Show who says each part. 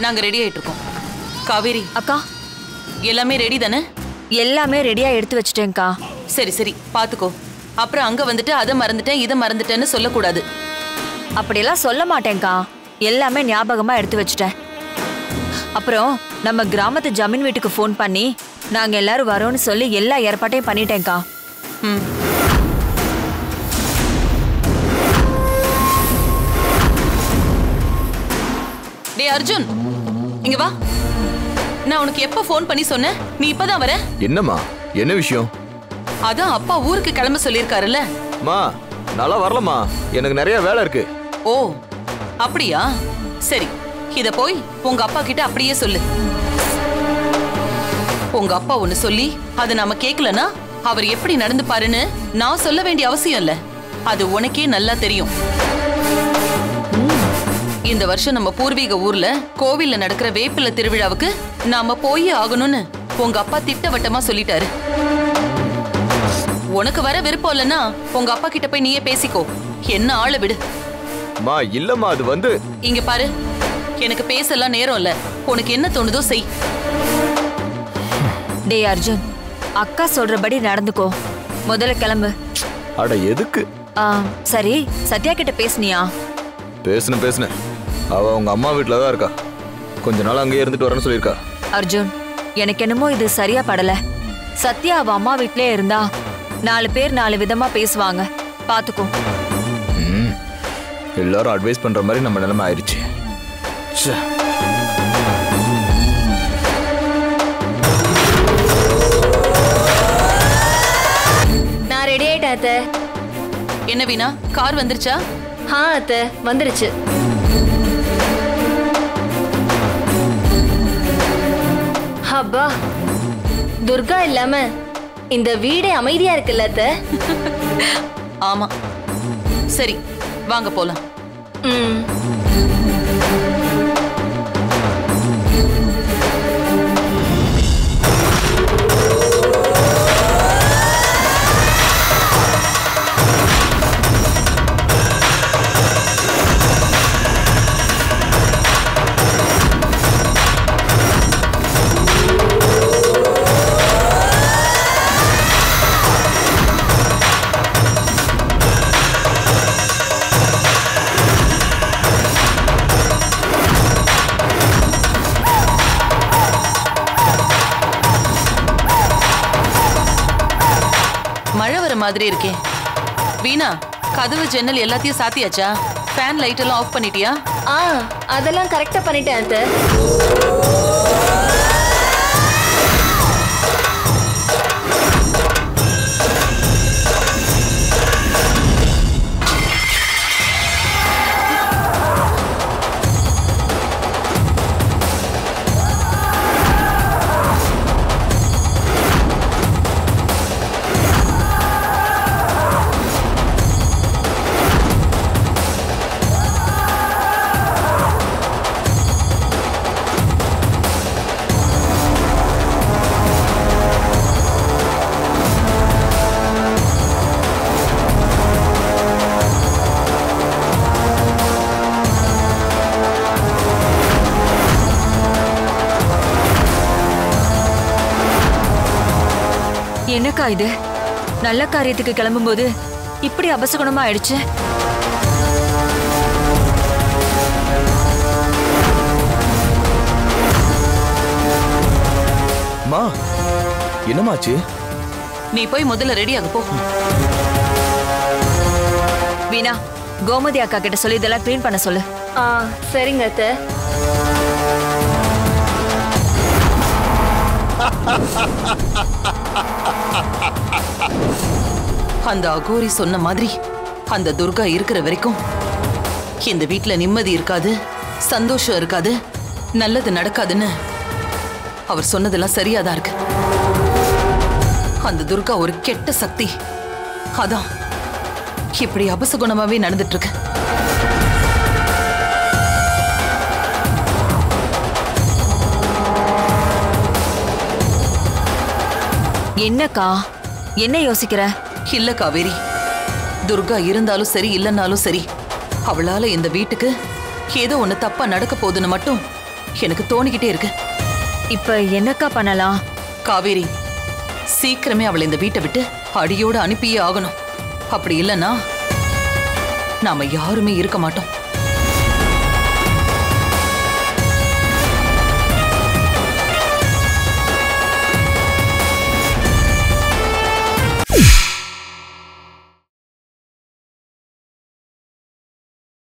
Speaker 1: நாங்க ரெடி ஆயிட்டு இருக்கோம் காவேரி
Speaker 2: அக்கா
Speaker 1: எல்லாமே ரெடி தானே
Speaker 2: எல்லாமே ரெடியா எடுத்து வச்சிட்டேன்க்கா
Speaker 1: சரி சரி பாத்துக்கோ அப்புறம் அங்க வந்துட்டு அதை மறந்துட்டேன் இதை மறந்துட்டேன்னு சொல்லக்கூடாது
Speaker 2: அப்படியெல்லாம் சொல்ல மாட்டேன்க்கா எல்லாமே ஞாபகமா எடுத்து வச்சிட்டேன் அப்புறம் நம்ம கிராமத்து ஜமீன் வீட்டுக்கு ஃபோன் பண்ணி நாங்க எல்லாரும் வரோம்னு சொல்லி எல்லா ஏற்பாட்டையும் பண்ணிட்டேன்க்கா
Speaker 1: ம் டேய் அர்ஜுன் இங்க வா நான் உனக்கு எப்ப ஃபோன் பண்ணி சொன்னேன் நீ இப்பதான் வர
Speaker 3: என்னம்மா என்ன விஷயம்
Speaker 1: அதான் அப்பா ஊருக்கு கிளம்ப சொல்லியிருக்காருல்ல
Speaker 3: மா நல்லா வரலம்மா எனக்கு நிறைய வேலை இருக்கு
Speaker 1: ஓ அப்படியா சரி இத போய் உங்க அப்பா கிட்ட அப்படியே சொல்லு உங்க அப்பா ஒண்ணு சொல்லி அதை நாம கேட்கலனா அவர் எப்படி நடந்துப்பாருன்னு நான் சொல்ல வேண்டிய அவசியம் இல்ல அது உனக்கே நல்லா தெரியும் இந்த வருஷம் நம்ம பூர்வீக ஊர்ல கோவில்ல நடக்கிற வேப்பில திருவிழாவுக்கு நாம போய் ஆகணும்னு உங்க அப்பா திட்டவட்டமா சொல்லிட்டாரு உனக்கு வர விருப்பம் இல்லைன்னா உங்க அப்பா கிட்ட போய் நீயே பேசிக்கோ என்ன ஆளை விடு
Speaker 3: மா இல்லம்மா அது வந்து
Speaker 1: இங்க பாரு எனக்கு பேசலாம் நேரம் இல்ல உனக்கு என்ன தோணுதோ செய்
Speaker 2: டேய் அர்ஜுன் அக்கா சொல்றபடி நடந்துக்கோ முதல்ல கிளம்பு
Speaker 3: அட எதுக்கு
Speaker 2: ஆ, சரி சத்யா கிட்ட பேசுனியா
Speaker 3: பேசுன பேசுன அவ உங்க அம்மா வீட்டில் தான் இருக்கா கொஞ்ச நாள் அங்கேயே இருந்துட்டு வரேன்னு சொல்லியிருக்கா
Speaker 2: அர்ஜுன் எனக்கு என்னமோ இது சரியா படல சத்யா அவ அம்மா வீட்லயே இருந்தா நாலு பேர் நாலு விதமா பேசுவாங்க பாத்துக்கோ
Speaker 3: ம் எல்லாரும் அட்வைஸ் பண்ற மாதிரி நம்ம நிலைமை ஆயிடுச்சு ச்சே.
Speaker 4: நான் ரெடி ஆயிட்டேன் அத்தை
Speaker 1: என்ன வீணா கார் வந்துருச்சா
Speaker 4: ஆ அத்தை வந்துருச்சு அப்பா துர்கா இல்லாம இந்த வீடே அமைதியா இருக்குல்ல அத்தை
Speaker 1: ஆமா சரி வாங்க போலாம்
Speaker 4: ம்
Speaker 1: மழை வர மாதிரி இருக்கே வீணா கதவு ஜன்னல் எல்லாத்தையும் சாத்தியாச்சா ஃபேன் லைட் எல்லாம் ஆஃப் பண்ணிட்டியா
Speaker 4: ஆ அதெல்லாம் கரெக்டா பண்ணிட்டேன் அத்தை
Speaker 2: என்னக்கா இது நல்ல காரியத்துக்கு கிளம்பும்போது இப்படி அபசகுணமா ஆயிடுச்சு
Speaker 3: மா என்னமாச்சு
Speaker 1: நீ போய் முதல்ல ரெடி ஆக போ
Speaker 2: வீணா கோமதி அக்கா கிட்ட சொல்லி இதெல்லாம் க்ளீன் பண்ண சொல்லு
Speaker 4: ஆ சரிங்க அத்தை
Speaker 1: அந்த அகோரி சொன்ன மாதிரி அந்த துர்கா இருக்கிற வரைக்கும் இந்த வீட்ல நிம்மதி இருக்காது சந்தோஷம் இருக்காது நல்லது நடக்காதுன்னு அவர் சொன்னதெல்லாம் சரியாதான் இருக்கு அந்த துர்கா ஒரு கெட்ட சக்தி அதான் இப்படி அபசகுணமாவே நடந்துட்டு இருக்கு
Speaker 2: என்னக்கா என்ன யோசிக்கிற
Speaker 1: இல்ல காவேரி துர்கா இருந்தாலும் சரி இல்லைன்னாலும் சரி அவளால இந்த வீட்டுக்கு ஏதோ ஒண்ணு தப்பா நடக்க போகுதுன்னு மட்டும் எனக்கு தோணிக்கிட்டே இருக்கு
Speaker 2: இப்ப என்னக்கா பண்ணலாம்
Speaker 1: காவேரி சீக்கிரமே அவளை இந்த வீட்டை விட்டு அடியோட அனுப்பியே ஆகணும் அப்படி இல்லைன்னா நாம யாருமே இருக்க மாட்டோம்